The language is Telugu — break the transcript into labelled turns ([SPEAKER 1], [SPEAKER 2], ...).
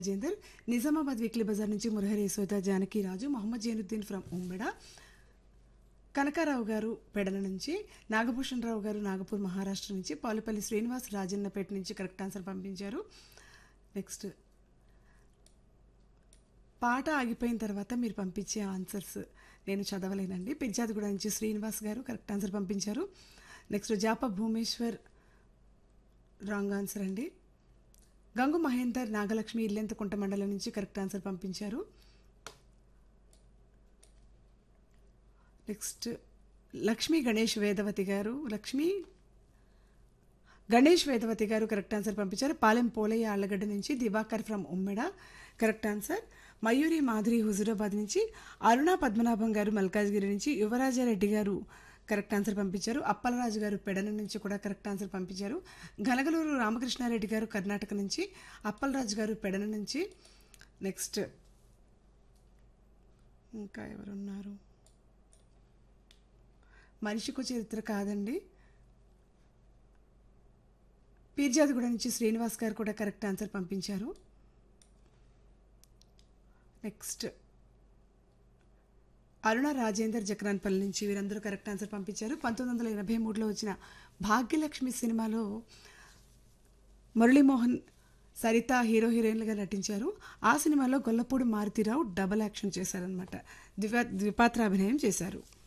[SPEAKER 1] రాజేందర్ నిజామాబాద్ వీక్లీ బజార్ నుంచి మురహరి యశోద జానకిరాజు మొహమ్మద్ జైనుద్దీన్ ఫ్రమ్ ఉమ్మెడ కనకారావు గారు పెడల నుంచి నాగభూషణ్ రావు గారు నాగపూర్ మహారాష్ట్ర నుంచి పాలుపల్లి శ్రీనివాస్ రాజన్నపేట నుంచి కరెక్ట్ ఆన్సర్ పంపించారు నెక్స్ట్ పాట ఆగిపోయిన తర్వాత మీరు పంపించే ఆన్సర్స్ నేను చదవలేనండి పిజ్జాదిగూడ నుంచి శ్రీనివాస్ గారు కరెక్ట్ ఆన్సర్ పంపించారు next Japa Bhumeshwar wrong answer అండి గంగు మహేందర్ నాగలక్ష్మి ఇల్లెంతకుంట మండలం నుంచి కరెక్ట్ ఆన్సర్ పంపించారు నెక్స్ట్ లక్ష్మీ గణేష్ వేదవతి గారు లక్ష్మి గణేష్ వేదవతి గారు కరెక్ట్ ఆన్సర్ పంపించారు పాలెం పోలయ్య ఆళ్ళగడ్డ నుంచి Diwakar from Ummeda correct answer Mayuri Madhuri Huzurabad నుంచి అరుణ పద్మనాభం గారు మల్కాజ్గిరి నుంచి యువరాజారెడ్డి గారు కరెక్ట్ ఆన్సర్ పంపించారు అప్పలరాజు గారు పెడన నుంచి కూడా కరెక్ట్ ఆన్సర్ పంపించారు గనగలూరు రామకృష్ణారెడ్డి గారు కర్ణాటక నుంచి అప్పలరాజు గారు పెడన నుంచి నెక్స్ట్ ఇంకా ఎవరున్నారు మనిషికు చరిత్ర కాదండి పీర్జాదిగూడ నుంచి శ్రీనివాస్ గారు కూడా కరెక్ట్ ఆన్సర్ పంపించారు నెక్స్ట్ అరుణ రాజేందర్ జక్రాన్పల్లి నుంచి వీరందరూ కరెక్ట్ ఆన్సర్ పంపించారు పంతొమ్మిది వందల ఎనభై మూడులో వచ్చిన భాగ్యలక్ష్మి సినిమాలో మురళీమోహన్ సరిత హీరో హీరోయిన్లుగా నటించారు ఆ సినిమాలో గొల్లపూడి మారుతిరావు డబల్ యాక్షన్ చేశారనమాట ద్విపా ద్విపాత్రాభినయం చేశారు